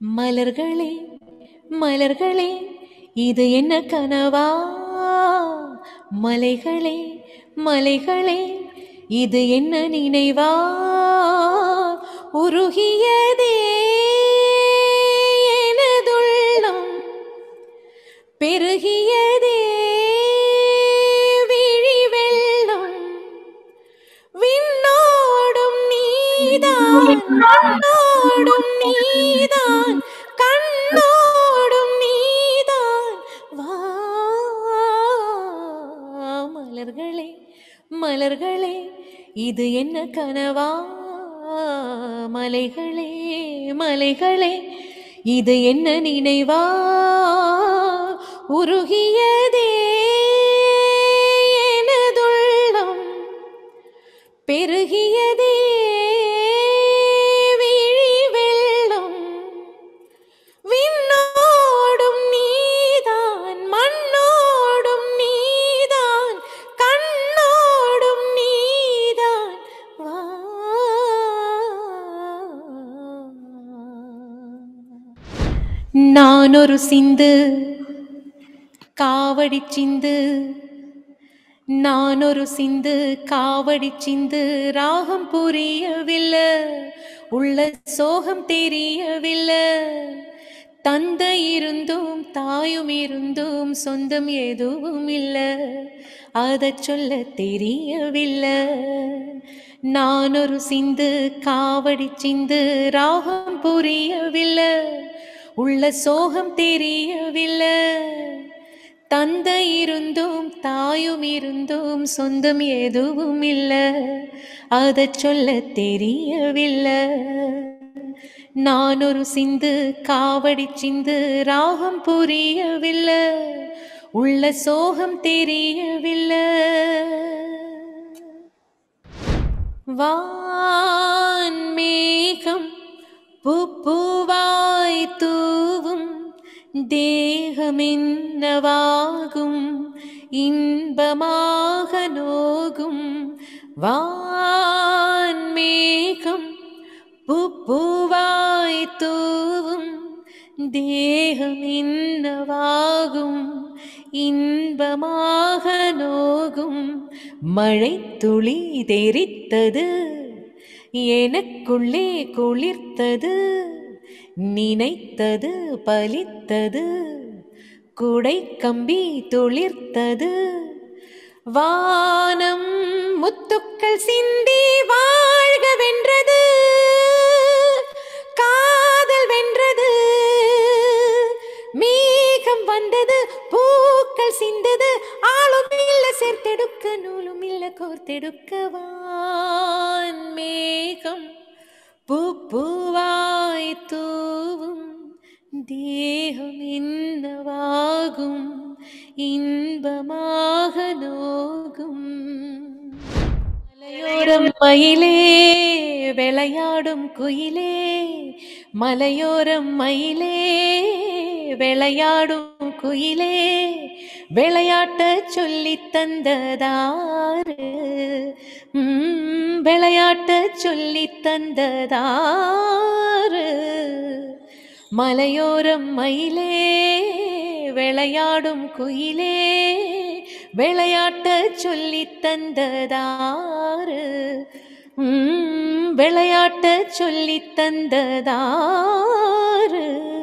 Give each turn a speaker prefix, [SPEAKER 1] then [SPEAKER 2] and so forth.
[SPEAKER 1] மலர்களே மலர்களே இது என்ன கனவா மலைகளே மலைகளே இது என்ன நினைவா உருகியதே எனதுள்ளம் பெருகியதே விழி வெள்ளம் விண்ணோடும் நீதான் கண்ணோடும் நீதான் கண்ணோடும் நீதான் வா மலர்களே மலர்களே இது என்ன கனவா மலைகளே மலைகளே இது என்ன நினைவா உருகியதே எனதுள்ளம் பெருகியதே விழி வெள்ளம் விண்ணோடும் நீதான் மண்ணோடும் நீதான் கண்ணோடும் நீதான் வா நான் ஒரு சிந்து காவடி சிந்து நான் ஒரு சிந்து காவடி சிந்து ராகம் புரியவில்லை உள்ள சோகம் தெரியவில்லை தந்தை இருந்தும் தாயும் இருந்தும் சொந்தம் எதுவும் இல்லை அதை சொல்ல தெரியவில்லை நான் ஒரு சிந்து காவடி சிந்து ராகம் புரியவில்லை உள்ள சோகம் தெரியவில்லை தந்தை இருந்தும் தாயும் இருந்தும் சொந்தம் எதுவும் இல்லை அதை சொல்ல தெரியவில்லை நான் ஒரு சிந்து காவடி சிந்து ராகம் புரியவில்லை உள்ள சோகம் தெரியவில்லை வான்மேகம் பூப்பூவாய் தூவும் தேகம் என்னவாகும் இன்பமாக நோகும் வான்மேகம் பூப்பூவாய் தூவும் தேகம் என்னவாகும் இன்பமாக நோகும் மழை துளி தெரித்தது எனக்குள்ளே குளிர்த்தது நினைத்தது பலித்தது குடை கம்பி துளிர்த்தது வானம் முத்துக்கள் சிந்தி வாழ்க வென்றது காதல் வென்றது மேகம் வந்தது பூக்கள் சிந்தது ஆளும் இல்ல சேர்த்தெடுக்க நூலும் இல்ல கோர்த்தெடுக்க வான் மேகம் பூ பூவாய் தூவும் தேகம் என்னவாகும் இன்பமாக நோகும் மலையோரம் மயிலே விளையாடும் குயிலே மலையோரம் மயிலே விளையாடும் குயிலே விளையாட்ட சொல்லி தந்ததாரு ம், விளையாட்ட சொல்லி தந்ததாரு மலையோரம் மயிலே விளையாடும் குயிலே விளையாட்ட சொல்லி தந்ததாரு ம், விளையாட்ட சொல்லி தந்ததாரு